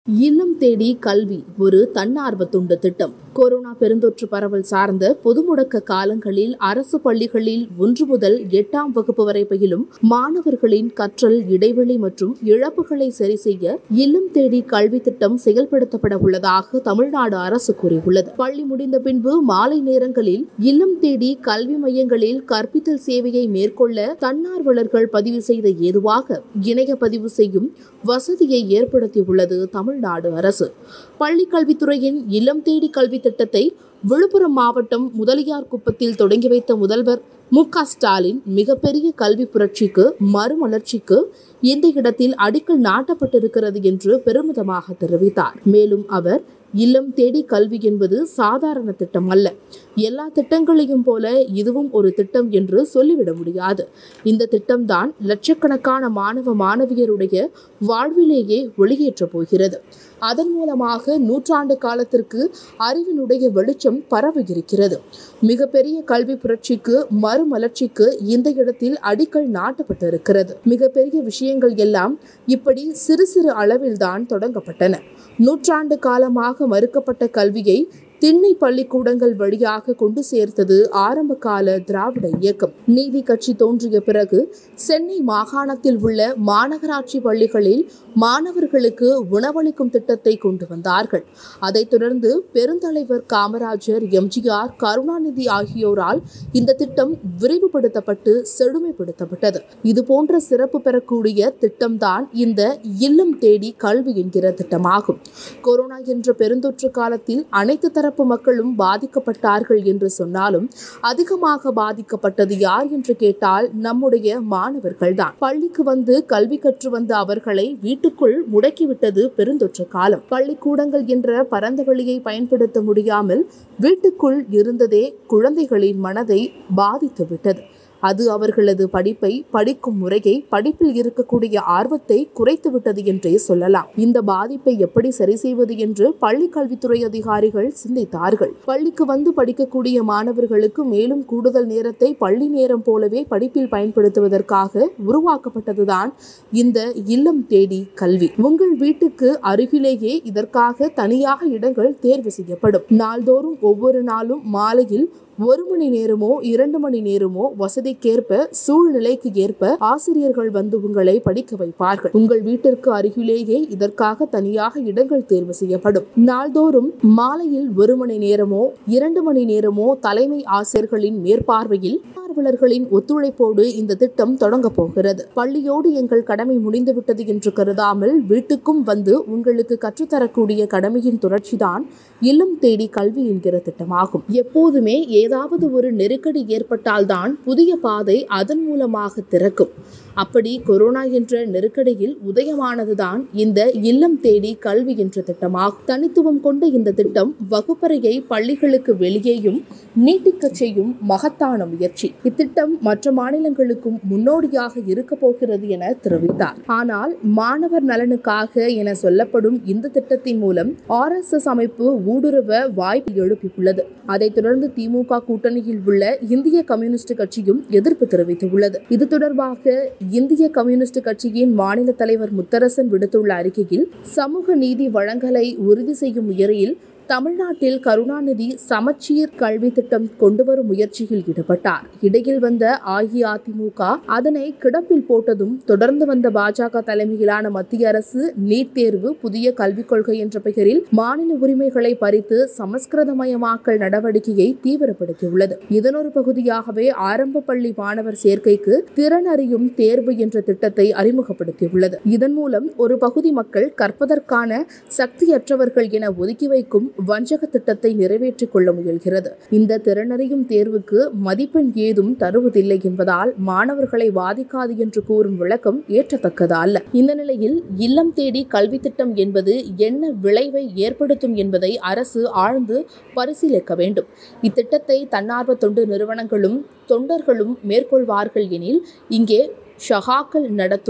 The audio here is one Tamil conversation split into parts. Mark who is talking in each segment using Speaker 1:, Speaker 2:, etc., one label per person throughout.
Speaker 1: இல்லம் தேடி கல்வி ஒரு தன்னார்வ தொண்டு திட்டம் கொரோனா பெருந்தொற்று பரவல் சார்ந்த பொது முடக்க காலங்களில் அரசு பள்ளிகளில் ஒன்று முதல் எட்டாம் வகுப்பு வரை பயிலும் மாணவர்களின் கற்றல் இடைவெளி மற்றும் இழப்புகளை சரி செய்ய இல்லம் தேடி கல்வி திட்டம் செயல்படுத்தப்பட உள்ளதாக தமிழ்நாடு அரசு கூறியுள்ளது பள்ளி முடிந்த பின்பு மாலை நேரங்களில் இல்லம் தேடி கல்வி மையங்களில் கற்பித்தல் சேவையை மேற்கொள்ள தன்னார்வலர்கள் பதிவு செய்த ஏதுவாக இணைய பதிவு செய்யும் வசதியை ஏற்படுத்தியுள்ளது தமிழ்நாடு அரசு பள்ளி கல்வித்துறையின் இல்லம் தேடி கல்வி திட்டத்தை விழுப்புரம் மாவட்டம் முதலியார் குப்பத்தில் தொடங்கி வைத்த முதல்வர் மு க ஸ்டாலின் மிகப்பெரிய கல்வி புரட்சிக்கு மறுமலர்ச்சிக்கு இந்த இடத்தில் அடிக்கல் நாட்டப்பட்டிருக்கிறது என்று பெருமிதமாக தெரிவித்தார் மேலும் அவர் இல்லம் தேடி கல்வி என்பது சாதாரண திட்டம் அல்ல எல்லா திட்டங்களையும் போல இதுவும் ஒரு திட்டம் என்று சொல்லிவிட முடியாது இந்த திட்டம்தான் லட்சக்கணக்கான மாணவ மாணவியருடைய வாழ்விலேயே ஒளியேற்றப் போகிறது அதன் மூலமாக நூற்றாண்டு காலத்திற்கு அறிவினுடைய வெளிச்சம் பரவ இருக்கிறது மிகப்பெரிய கல்வி புரட்சிக்கு மறுமலர்ச்சிக்கு இந்த இடத்தில் அடிக்கல் நாட்டப்பட்டிருக்கிறது மிகப்பெரிய விஷயங்கள் எல்லாம் இப்படி சிறு சிறு அளவில்தான் தொடங்கப்பட்டன நூற்றாண்டு காலமாக மறுக்கப்பட்ட கல்வியை திண்ணை பள்ளிக்கூடங்கள் வழியாக கொண்டு சேர்த்தது ஆரம்ப கால திராவிட இயக்கம் நீதி கட்சி தோன்றிய பிறகு சென்னை மாகாணத்தில் உள்ள மாநகராட்சி பள்ளிகளில் மாணவர்களுக்கு உணவளிக்கும் திட்டத்தை கொண்டு வந்தார்கள் அதைத் தொடர்ந்து பெருந்தலைவர் காமராஜர் எம்ஜிஆர் கருணாநிதி ஆகியோரால் இந்த திட்டம் விரிவுபடுத்தப்பட்டு செழுமைப்படுத்தப்பட்டது இது போன்ற சிறப்பு பெறக்கூடிய திட்டம்தான் இந்த இல்லம் தேடி கல்வி என்கிற திட்டமாகும் கொரோனா என்ற பெருந்தொற்று காலத்தில் அனைத்து தரப்பு மக்களும் பாதிக்கப்பட்டார்கள் என்று சொன்னாலும் அதிகமாக பாதிக்கப்பட்டது யார் என்று கேட்டால் நம்முடைய மாணவர்கள்தான் பள்ளிக்கு வந்து கல்வி கற்று வந்த அவர்களை வீட்டுக்குள் முடக்கிவிட்டது பெருந்தொற்று காலம் பள்ளிக்கூடங்கள் என்ற பரந்த வெளியை பயன்படுத்த முடியாமல் வீட்டுக்குள் இருந்ததே குழந்தைகளின் மனதை பாதித்து விட்டது அது அவர்களது படிப்பை படிக்கும் முறையை படிப்பில் இருக்கக்கூடிய ஆர்வத்தை குறைத்து விட்டது என்றே சொல்லலாம் இந்த பாதிப்பை எப்படி சரி செய்வது என்று பள்ளி கல்வித்துறை அதிகாரிகள் சிந்தித்தார்கள் பள்ளிக்கு வந்து படிக்கக்கூடிய மாணவர்களுக்கு மேலும் கூடுதல் நேரத்தை பள்ளி நேரம் போலவே படிப்பில் பயன்படுத்துவதற்காக உருவாக்கப்பட்டதுதான் இந்த இல்லம் தேடி கல்வி உங்கள் வீட்டுக்கு அருகிலேயே இதற்காக தனியாக இடங்கள் தேர்வு செய்யப்படும் நாள்தோறும் ஒவ்வொரு நாளும் மாலையில் ஒரு மணி நேரமோ இரண்டு மணி நேரமோ வசதிக்கேற்ப சூழ்நிலைக்கு ஏற்ப ஆசிரியர்கள் வந்து உங்களை படிக்க வைப்பார்கள் உங்கள் வீட்டிற்கு அருகிலேயே இதற்காக தனியாக இடங்கள் தேர்வு செய்யப்படும் நாள்தோறும் மாலையில் ஒரு மணி நேரமோ இரண்டு மணி நேரமோ தலைமை ஆசிரியர்களின் மேற்பார்வையில் மாணவர்களின் ஒத்துழைப்போடு இந்த திட்டம் தொடங்க போகிறது பள்ளியோடு எங்கள் கடமை முடிந்துவிட்டது என்று கருதாமல் வீட்டுக்கும் வந்து உங்களுக்கு கற்றுத்தரக்கூடிய கடமையின் தொடர்ச்சிதான் இல்லம் தேடி கல்வி என்கிற திட்டமாகும் எப்போதுமே ஏதாவது ஒரு நெருக்கடி ஏற்பட்டால்தான் புதிய பாதை அதன் மூலமாக திறக்கும் அப்படி கொரோனா என்ற நெருக்கடியில் உதயமானதுதான் இந்த இல்லம் தேடி கல்வி என்ற திட்டமாகும் தனித்துவம் கொண்ட இந்த திட்டம் வகுப்பறையை பள்ளிகளுக்கு வெளியேயும் நீட்டிக்கச் செய்யும் மகத்தான முயற்சி இத்திட்டம் மற்ற மாநிலங்களுக்கும் முன்னோடியாக இருக்க போகிறது என தெரிவித்தார் ஆனால் மாணவர் நலனுக்காக என சொல்லப்படும் இந்த திட்டத்தின் மூலம் ஆர் எஸ் எஸ் அமைப்பு ஊடுருவ வாய்ப்பு எழுப்பியுள்ளது அதைத் தொடர்ந்து திமுக கூட்டணியில் உள்ள இந்திய கம்யூனிஸ்ட் கட்சியும் எதிர்ப்பு தெரிவித்துள்ளது இது தொடர்பாக இந்திய கம்யூனிஸ்ட் கட்சியின் மாநில தலைவர் முத்தரசன் விடுத்துள்ள அறிக்கையில் சமூக நீதி வழங்கலை உறுதி செய்யும் முயற்சியில் தமிழ்நாட்டில் கருணாநிதி சமச்சீர் கல்வி திட்டம் கொண்டுவரும் முயற்சியில் ஈடுபட்டார் இடையில் வந்த அஇஅதிமுக அதனை கிடப்பில் போட்டதும் தொடர்ந்து வந்த பாஜக தலைமையிலான மத்திய அரசு நீட் தேர்வு புதிய கல்விக் கொள்கை என்ற பெயரில் மாநில உரிமைகளை பறித்து சமஸ்கிருதமயமாக்கல் நடவடிக்கையை தீவிரப்படுத்தியுள்ளது இதன் ஒரு பகுதியாகவே ஆரம்ப பள்ளி மாணவர் சேர்க்கைக்கு திறன் அறியும் தேர்வு என்ற திட்டத்தை அறிமுகப்படுத்தியுள்ளது இதன் மூலம் ஒரு பகுதி மக்கள் கற்பதற்கான சக்தியற்றவர்கள் என ஒதுக்கி வைக்கும் வஞ்சக திட்டத்தை நிறைவேற்றிக் கொள்ள முயல்கிறது இந்த திறனறியும் தேர்வுக்கு மதிப்பெண் ஏதும் தருவதில்லை என்பதால் மாணவர்களை பாதிக்காது என்று கூறும் விளக்கம் ஏற்றத்தக்கது அல்ல இந்த நிலையில் இல்லம் தேடி கல்வி திட்டம் என்பது என்ன விளைவை ஏற்படுத்தும் என்பதை அரசு ஆழ்ந்து பரிசீலிக்க வேண்டும் இத்திட்டத்தை தன்னார்வ தொண்டு நிறுவனங்களும் தொண்டர்களும் மேற்கொள்வார்கள் எனில் இங்கே ஷஹாக்கள் நடத்தும்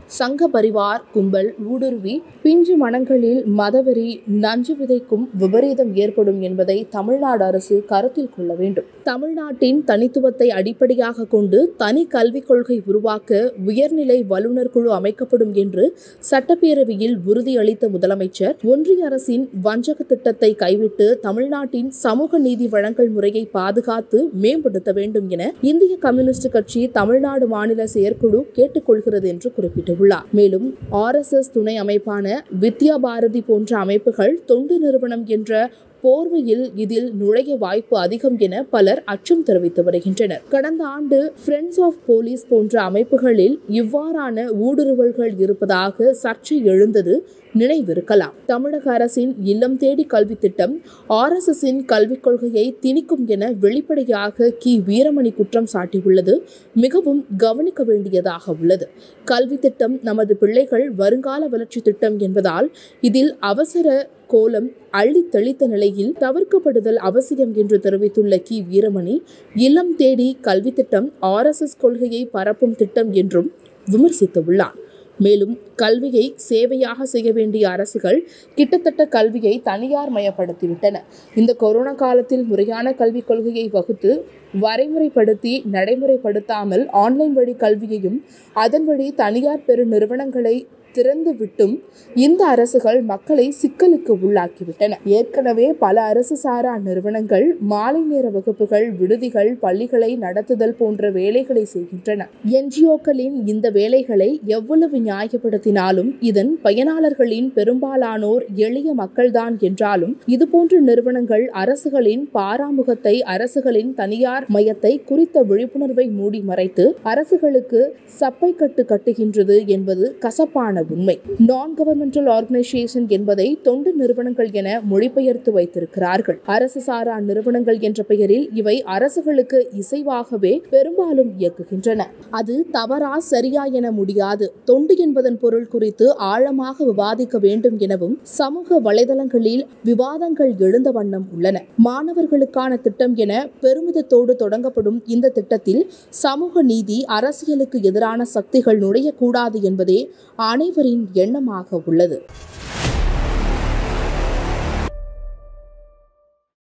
Speaker 1: சங்க பரிவார் கும்பல் ஊடுருவி பிஞ்சு மனங்களில் மதவெறி நஞ்சு விதைக்கும் விபரீதம் ஏற்படும் என்பதை தமிழ்நாடு அரசு கருத்தில் கொள்ள வேண்டும் தமிழ்நாட்டின் தனித்துவத்தை அடிப்படையாக கொண்டு தனி கல்விக் கொள்கை உருவாக்க உயர்நிலை வல்லுநர் குழு அமைக்கப்படும் என்று சட்டப்பேரவையில் உறுதியளித்த முதலமைச்சர் ஒன்றிய அரசின் வஞ்சக திட்டத்தை கைவிட்டு தமிழ்நாட்டின் சமூக நீதி வழங்கல் முறையை பாதுகாத்து மேம்படுத்த வேண்டும் என இந்திய கம்யூனிஸ்ட் கட்சி தமிழ்நாடு மாநில செயற்குழு கேட்டுக்கொள்கிறது என்று குறிப்பிட்டுள்ளார் மேலும் ஆர் எஸ் எஸ் துணை அமைப்பான வித்யா பாரதி போன்ற அமைப்புகள் தொண்டு நிறுவனம் என்ற போர்வையில் இதில் நுழைய வாய்ப்பு அதிகம் என பலர் அச்சம் தெரிவித்து வருகின்றனர் கடந்த ஆண்டு ஃப்ரெண்ட்ஸ் ஆஃப் போலீஸ் போன்ற அமைப்புகளில் இவ்வாறான ஊடுருவல்கள் இருப்பதாக சர்ச்சை எழுந்தது நினைவிருக்கலாம் தமிழக அரசின் இல்லம் தேடி கல்வி திட்டம் ஆர் எஸ் எஸின் கல்விக் கொள்கையை திணிக்கும் என வெளிப்படையாக கி வீரமணி குற்றம் சாட்டியுள்ளது மிகவும் கவனிக்க வேண்டியதாக உள்ளது கல்வி திட்டம் நமது பிள்ளைகள் வருங்கால வளர்ச்சி திட்டம் என்பதால் இதில் அவசர கோலம் அள்ளி தெளித்த நிலையில் தவிர்க்கப்படுதல் அவசியம் என்று தெரிவித்துள்ள கி வீரமணி இல்லம் தேடி கல்வி திட்டம் ஆர் எஸ் எஸ் கொள்கையை பரப்பும் திட்டம் என்றும் விமர்சித்துள்ளார் மேலும் கல்வியை சேவையாக செய்ய வேண்டிய அரசுகள் கிட்டத்தட்ட கல்வியை தனியார் மயப்படுத்திவிட்டன இந்த கொரோனா காலத்தில் முறையான கல்விக் கொள்கையை வகுத்து வரைமுறைப்படுத்தி நடைமுறைப்படுத்தாமல் ஆன்லைன் வழி கல்வியையும் அதன் வழி தனியார் பெரு நிறுவனங்களை திறந்து விட்டும் இந்த அரசுகள் மக்களை சிக்கலுக்கு உள்ளாக்கிவிட்டன ஏற்கனவே பல அரசு சாரா நிறுவனங்கள் மாலை நேர வகுப்புகள் விடுதிகள் பள்ளிகளை நடத்துதல் போன்ற வேலைகளை செய்கின்றன என்ஜிஓக்களின் இந்த வேலைகளை எவ்வளவு நியாயப்படுத்தினாலும் இதன் பயனாளர்களின் பெரும்பாலானோர் எளிய மக்கள்தான் என்றாலும் இதுபோன்ற நிறுவனங்கள் அரசுகளின் பாராமுகத்தை அரசுகளின் தனியார் மையத்தை குறித்த விழிப்புணர்வை மூடி மறைத்து அரசுகளுக்கு சப்பை கட்டு கட்டுகின்றது என்பது கசப்பான உண்மை நான் கவர்மெண்டல் ஆர்கனைசேஷன் என்பதை தொண்டு நிறுவனங்கள் என மொழிபெயர்த்து வைத்திருக்கிறார்கள் அரசு சாரா நிறுவனங்கள் என்ற பெயரில் இவை அரசுகளுக்கு இசைவாகவே பெரும்பாலும் இயக்குகின்றன அது தவறா சரியா என முடியாது தொண்டு என்பதன் பொருள் குறித்து ஆழமாக விவாதிக்க வேண்டும் எனவும் சமூக வலைதளங்களில் விவாதங்கள் எழுந்த வண்ணம் உள்ளன மாணவர்களுக்கான திட்டம் என பெருமிதத்தோடு தொடங்கப்படும் இந்த திட்டத்தில் சமூக நீதி அரசியலுக்கு எதிரான சக்திகள் நுழையக்கூடாது என்பதே அனைவரின் எண்ணமாக உள்ளது